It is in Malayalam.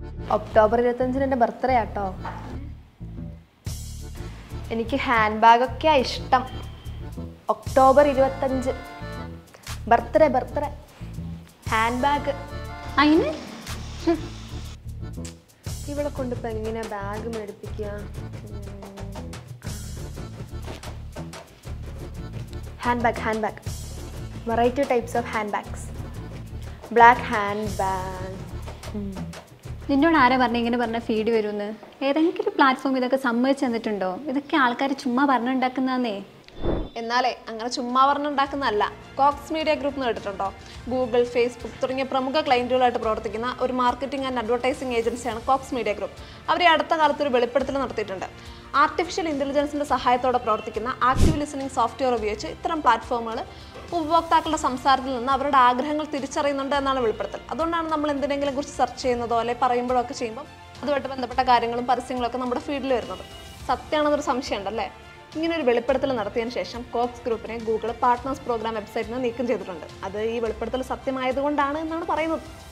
ഒക്ടോബർ ഇരുപത്തഞ്ചിന് എൻ്റെ ബർത്ത്ഡേ ആട്ടോ എനിക്ക് ഹാൻഡ് ബാഗൊക്കെയാ ഇഷ്ടം ഒക്ടോബർ ഇരുപത്തഞ്ച് ബർത്ത്ഡേ ബർത്ത്ഡേ ഹാൻഡ് ബാഗ് അതിന് ഇവിടെ കൊണ്ടിപ്പോൾ എങ്ങനെ ബാഗ് മേടിപ്പിക്കുക handbag handbag variety types of handbags black handbag നിന്നോട് ആരാ പറഞ്ഞ ഇങ്ങനെ പറഞ്ഞ ഫീഡ് വരുമെന്ന് ഏതെങ്കിലും പ്ലാറ്റ്ഫോം ഇതൊക്കെ സമ്മതിച്ച് തന്നിട്ടുണ്ടോ ഇതൊക്കെ ആൾക്കാർ ചുമ്മാ പറഞ്ഞുണ്ടാക്കുന്നതാന്നേ എന്നാലേ അങ്ങനെ ചുമ്മാ പറഞ്ഞുണ്ടാക്കുന്നതല്ല കോക്സ് മീഡിയ ഗ്രൂപ്പ് കേട്ടിട്ടുണ്ടോ ഗൂഗിൾ ഫേസ്ബുക്ക് തുടങ്ങിയ പ്രമുഖ ക്ലയൻറ്റുകളായിട്ട് പ്രവർത്തിക്കുന്ന ഒരു മാർക്കറ്റിംഗ് ആൻഡ് അഡ്വർടൈസിംഗ് ഏജൻസിയാണ് കോക്സ് മീഡിയ ഗ്രൂപ്പ് അവർ ഈ അടുത്ത കാലത്ത് ഒരു വെളിപ്പെടുത്തൽ നടത്തിയിട്ടുണ്ട് ആർട്ടിഫിഷ്യൽ ഇൻ്റലിജൻസിൻ്റെ സഹായത്തോടെ പ്രവർത്തിക്കുന്ന ആക്റ്റീവ് ലിസണിംഗ് സോഫ്റ്റ്വെയർ ഉപയോഗിച്ച് ഇത്തരം പ്ലാറ്റ്ഫോമുകൾ ഉപഭോക്താക്കളുടെ സംസാരത്തിൽ നിന്ന് അവരുടെ ആഗ്രഹങ്ങൾ തിരിച്ചറിയുന്നുണ്ട് എന്നാണ് വെളിപ്പെടുത്തൽ അതുകൊണ്ടാണ് നമ്മൾ എന്തിനെങ്കിലും കുറിച്ച് സെർച്ച് ചെയ്യുന്നതോ അല്ലെങ്കിൽ പറയുമ്പോഴോ ഒക്കെ ചെയ്യുമ്പോൾ അതുമായിട്ട് ബന്ധപ്പെട്ട കാര്യങ്ങളും പരസ്യങ്ങളൊക്കെ നമ്മുടെ ഫീൽഡിൽ വരുന്നത് സത്യമാണെന്നൊരു സംശയമുണ്ടല്ലേ ഇങ്ങനെ ഒരു വെളിപ്പെടുത്തൽ നടത്തിയതിനു ശേഷം കോക്സ് ഗ്രൂപ്പിനെ ഗൂഗിൾ പാർട്ട്നേഴ്സ് പ്രോഗ്രാം വെബ്സൈറ്റിൽ നിന്ന് നീക്കം ചെയ്തിട്ടുണ്ട് അത് ഈ വെളിപ്പെടുത്തൽ സത്യമായതുകൊണ്ടാണ് എന്നാണ് പറയുന്നത്